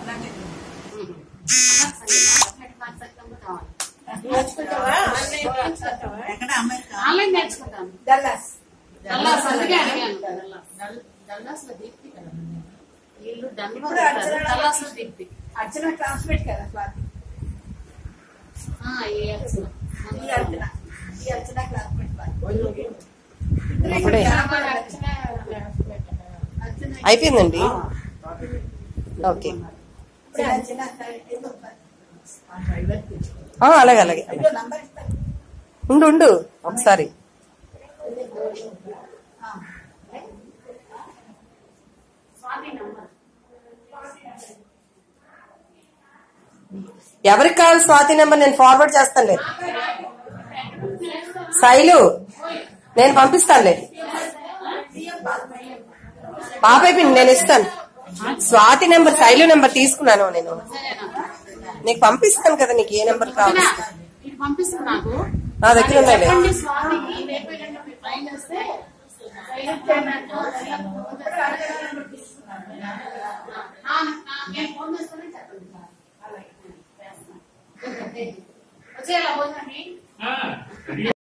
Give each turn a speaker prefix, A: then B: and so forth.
A: ఎక్కడ America
B: online నేర్చుకుంటాను
A: Dallas
B: Dallas అందుకే అడిగాను డల్లాస్ లో దీప్తి కదా వీళ్ళు
A: ఇప్పుడు అర్చన
B: డల్లాస్ లో దీప్తి
A: అర్చన క్లాస్మేట్ కదా స్వాతి
B: ఆ, ఈ అర్చన.
A: ఈ అర్చన ఈ అర్చన క్లాస్మేట్ స్వాతి
C: అప్పుడే
B: అర్చన అర్చన
C: అయిపోయిందండి ఓకే
A: ఇప్పుడు అర్చన ఏదో
C: ఆ, అలాగే అలాగే
A: ఇదో నంబర్ ఇస్తాను
C: ఉండు ఉండు ఒకసారి
B: స్వాతి నంబర్
C: ఎవరికి కావాలి స్వాతి నెంబర్ నేను ఫార్వర్డ్ చేస్తానులే శైలు నేను పంపిస్తానులే పాప అయిపోయింది నేను ఇస్తాను స్వాతి నెంబర్ శైలు నెంబర్ తీసుకున్నాను నేను నీకు పంపిస్తాను కదా నీకు ఏ నెంబర్ కావాలి
B: ఇది పంపిస్తుంది నాకు
C: నా దగ్గర ఉన్నాయిలే
B: చెప్పండి స్వామికి రేపు ఎల్లుండి మీరు ట్రై చేస్తే ఆ, ఆ, నేను ఫోన్ చేస్తానే చెప్పండి వచ్చేయాలా భోజనానికి